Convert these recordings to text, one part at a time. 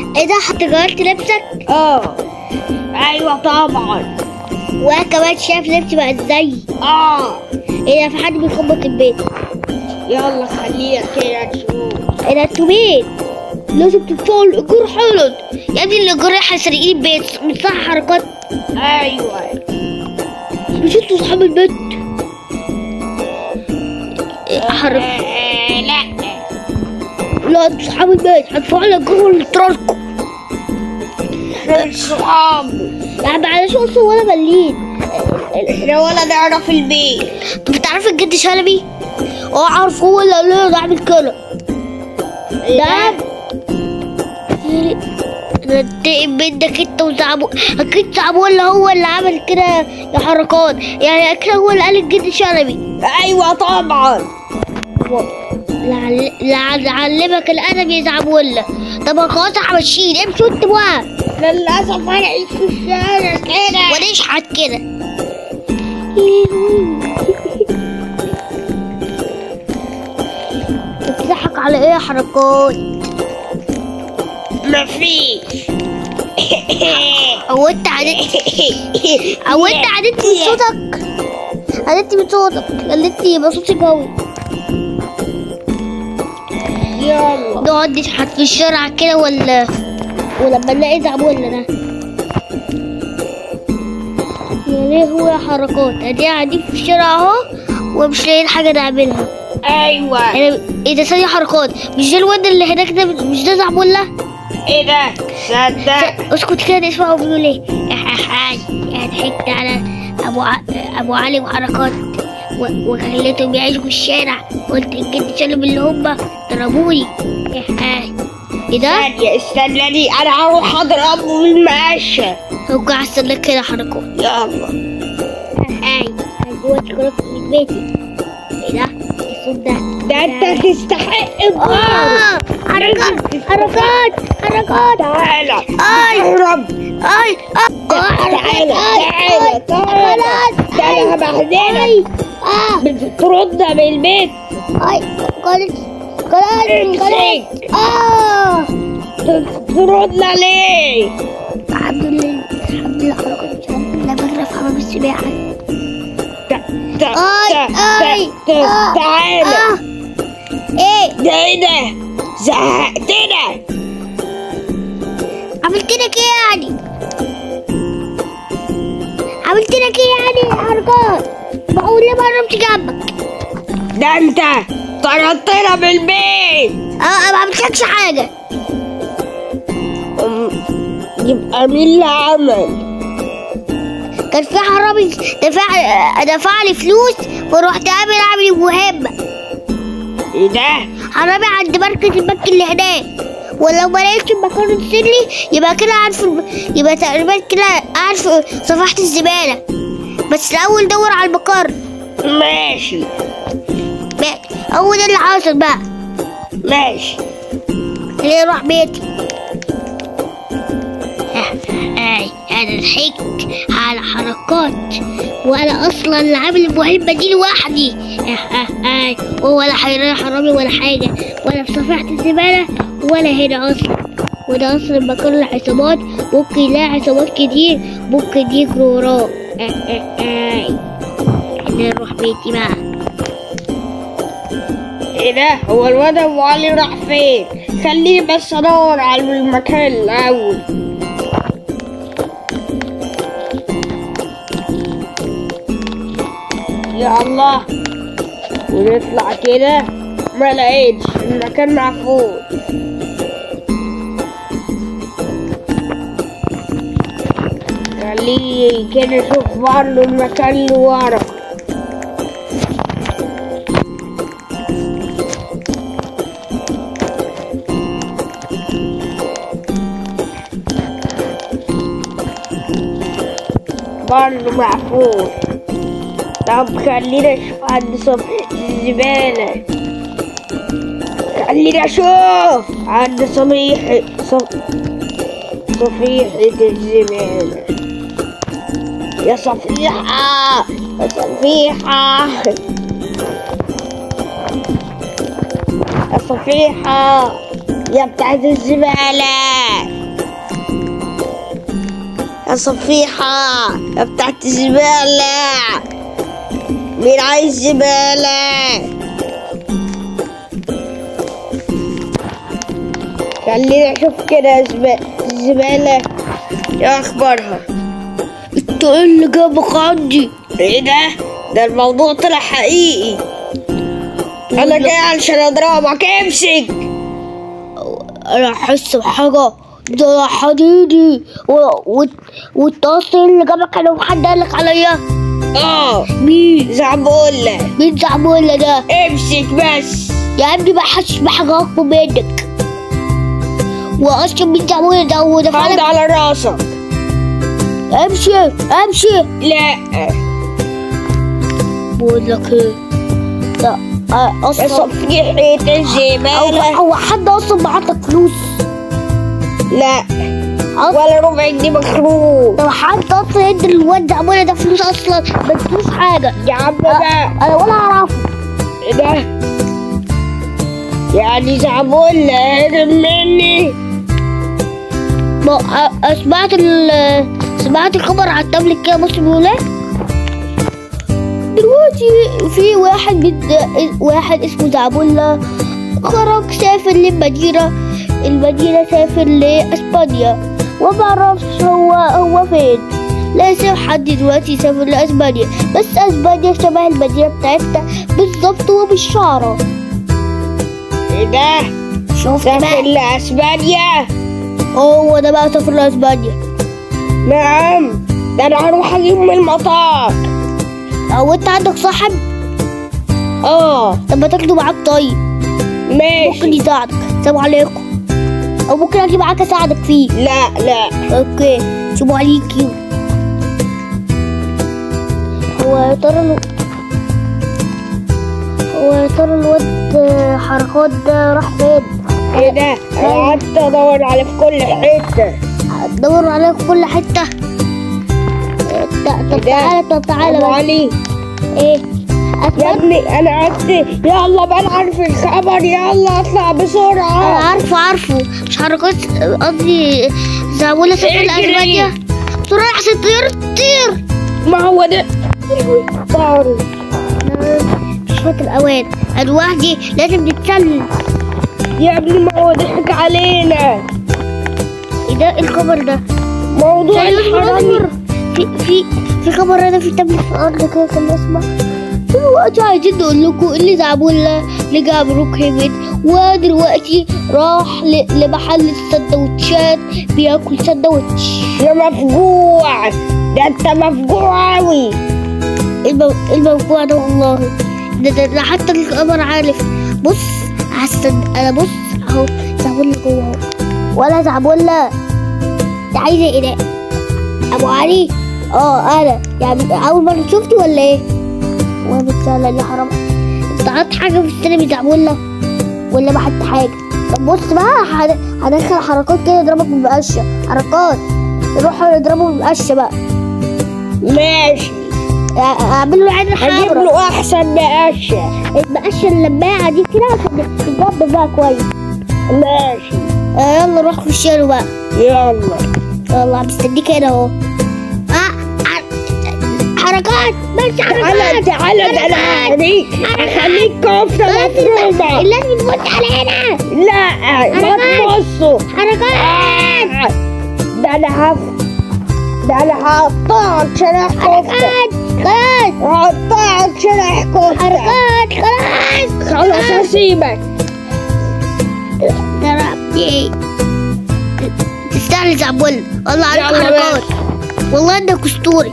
ايه ده حتى غيرت لبسك اه ايوه طبعا وانا كمان شايف لبسي بقى ازاي اه ايه ده في حد بيخبط البيت يلا خلينا كده نشوف ايه ده انتوا مين لازم تدفعوا الايجار حالا يا ابني الايجار احنا سارقين البيت مش صح حركات ايوه مش انتوا صحاب البيت إيه، حرك آه لا لا انتوا صحاب البيت هتدفعوا الايجار ولا تركوا احنا صحاب يعني معلش اصلا ولا مليين احنا ولا نعرف البيت طب تعرف الجد شلبي اه عارف هو اللي قال لنا نعمل كده ده ننتقم منك انت وزعبو اكيد زعبو ولا هو اللي عمل كده يا حركات يعني اكيد هو اللي قال الجد شلبي ايوه طبعا لعل- لعل- لعلمك الادب يا زعبولة طب خلاص احنا ماشيين امشوا انت بقى للاسف هنعيش في الشارع كده ونشحت كده بتضحك على ايه يا حركات مفيش هو انت عدت هو انت عدت من صوتك عدت من صوتك خليتني يبقى صوتي قوي يلا نقعد نشحت في الشارع كده ولا ولما نلاقي زعبولة ده يا ليه هو يا حركات ادي قاعدين في الشارع اهو ومش لاقيين حاجة نعملها ايوه انا ايه ده ثانية حركات مش ده الواد اللي هناك ده مش ده زعبولة ايه ده صدق اسكت كده نسمعه بيقول ايه هاي ضحكت على ابو ع... ابو علي وحركات و... وخليتهم يعيشوا في الشارع قلت الجد سالم اللي هم ضربوني هاي ايه ده؟ ثانية استناني انا هروح اضربه بالمقشة هو قاعد استناك كده حركات يلا هاي هاي جوه شوكولاته في بيتي ايه ده؟ إيه الصوت ده؟ ده انت تستحق الضرب آه حركات حركات حركات تعالى اي اهرب اي اه تعالى تعالى تعالى ده انا هبهدلك اه بتطردنا من البيت اي قالت قالت قالت امسك اه تطردنا ليه؟ الحمد لله الحمد لله حركات الحمد لله بجري في حمام السباحة تع- تع- اي تع- اي تع- آه، تعالى آه. ايه ده ايه ده؟ زهقتنا عملت لك ايه يعني عملت لك ايه يعني حركات بقول ليه ما قربت جنبك ده انت طردتنا من البيت اه ما عملتلكش حاجة أم، يبقى مين اللي عمل؟ كان في حرامي دفع دفع لي فلوس ورحت عامل عامل مهمة ايه ده؟ حرامي عند مركز البنك اللي هناك ولو ما لقيتش المكان السري يبقى كده عارف يبقى تقريبا كده عارف صفحة الزبالة بس الأول دور على المقر ماشي بقى. هو ده اللي حاصل بقى ماشي خليني اروح بيتي اي انا ضحكت على حركات وانا اصلا اللي عامل المهمه دي لوحدي اي ولا حيران حرامي ولا حاجه ولا في صفيحه الزباله ولا هنا اصلا وده اصلا مكان العصابات ممكن يلاقي عصابات كتير ممكن يجروا وراه اي خليني اروح بيتي بقى ايه ده؟ هو الواد ابو علي راح فين؟ خليني بس ادور على المكان الاول يا الله ونطلع كده ما لقيتش المكان مقفول خليني كده اشوف برضه المكان اللي ورا برضه مقفول طب خلينا اشوف عند صفيحة الزبالة خلينا اشوف عند صفيحة صف... صفيحة الزبالة يا صفيحة يا صفيحة يا صفيحة يا بتاعت الزبالة يا صفيحة يا بتاعت زبالة مين عايز زبالة خليني اشوف كده زب- الزبالة يا اخبارها انت ايه اللي جابك عندي ايه ده ده الموضوع طلع حقيقي انا جاي علشان اضربك امسك انا احس بحاجه ده حديدي و... و... وانت اصلا اللي جابك انا وحد قالك عليا اه مين زعبولة مين زعبولة ده امسك بس يا ابني ما حدش بحاجه اكبر منك واصلا مين زعبولة ده وده حط فعلا على راسك امشي امشي لا بقول لك ايه لا آه، يا اصلا صفيحة او الزبالة او حد اصلا بعتك فلوس لا أصلا ولا ربع جنيه مخروج طب حد اصلا يدي الواد زعبولة ده فلوس اصلا ما ادوش حاجه يا عم بقى انا ولا اعرفه ايه ده يعني زعبولة هرب مني ما أ- سمعت ال سمعت الخبر على التابلت كده بص بيقول ايه دلوقتي في واحد بد... واحد اسمه زعبولة خرج سافر للمدينة المدينة سافر لأسبانيا وما اعرفش هو هو فين لازم حد دلوقتي يسافر لأسبانيا بس أسبانيا شبه المدينة بتاعتنا بالظبط وبالشعرة ايه ده شفت سافر بقى لاسبانيا هو ده بقى سافر لأسبانيا نعم ده انا هروح اجيب من المطار أو أنت عندك صاحب اه طب ما تاخده معاك طيب ممكن ماشي يساعدك السلام عليكم او ممكن اجي معاك اساعدك فيه لا لا اوكي سلام عليكم هو يا ترى الو... هو يا ترى الواد حركات ده راح فين ايه ده انا قعدت ادور عليه في كل حتة هتدور عليه في كل حته إيه، ت- طب ده؟ تعالى طب تعالى ابو بس. علي ايه يا أتمنى ابني انا قعدت يلا بقى نعرف الخبر يلا اطلع انا بسرعة عارفه عارفه مش حركات قصدي زعبولة سافر اجري. لأسبانيا بسرعة احسن طير طير ما هو ده طار مش فاكر الأوان أنا لوحدي لازم نتسلل يا ابني ما هو ضحك علينا ايه ده ايه الخبر ده؟ موضوع ثانية اصبر الحرامي اصبر في في في خبر انا في تابلت في الارض كده كان اسمع دلوقتي عايزين نقول لكم اللي زعبولة رجع بروك هيمت ودلوقتي راح ل- لمحل السندوتشات بياكل سندوتش يا مفجوع ده انت مفجوع اوي المو... الموضوع ده والله ده, ده, ده حتى القمر عارف بص هستن انا بص اهو زعبولة جوه اهو ولا زعبولة انت عايزة ايه ده ابو علي اه انا يعني اول مرة شفتي ولا ايه وانا بتسأل لي حرام انت حاطط حاجة في السينما زعبولة ولا ما حط حاجة طب بص بقى هد- هدخل حركات كده اضربك بالمقشة حركات نروح نضربه بالمقشة بقى ماشي اعمل له عين هجيب حمرا له احسن مقشة المقشة اللماعة دي كده عشان تتجاب بقى كويس ماشي آه يلا نروح في الشارع بقى يلا يلا مستنيك هنا اهو آه، آه، حركات بس تعالى حركات تعالى ده انا حركات. هخليك هخليك كفتة مفرومة لازم تبص على هنا لا ما حركات. تبصوا حركات ده انا هف ده انا هقطعك شرايح كفتة حركات خلاص هقطعك شرايح كفتة حركات خلاص خلاص هسيبك ضربني تستاهل زعبول والله عليك يلا حركات والله انك اسطوري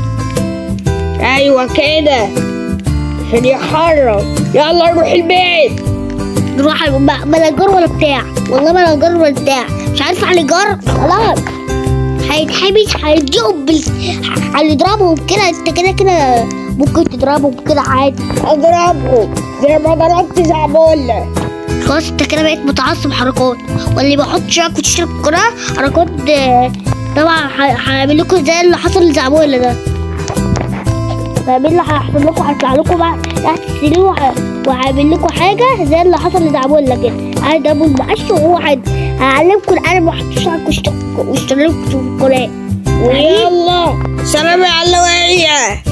ايوه كده عشان يحرم يلا نروح البيت نروح ما ما لا جار ولا بتاع والله ما لا جار ولا بتاع مش عارفه على جار خلاص هيتحبس هيديهم بال هيضربهم كده انت كده كده ممكن تضربهم كده عادي اضربه زي ما ضربت زعبولة خلاص انت كده بقيت متعصب حركات واللي بيحط شاك وتشرب القناة حركات آه، طبعا ه- هعمل لكم زي اللي حصل لزعبولة ده هعمل اللي هيحصل لكم هيطلع لكم بقى تحت السرير وه- وهعمل لكم حاجة زي اللي حصل لزعبولة كده هيضربوا المقش وهو هيد- هعلمكم القلم وحط شاك واشتركوا في القناة ويلا سلام يا علوية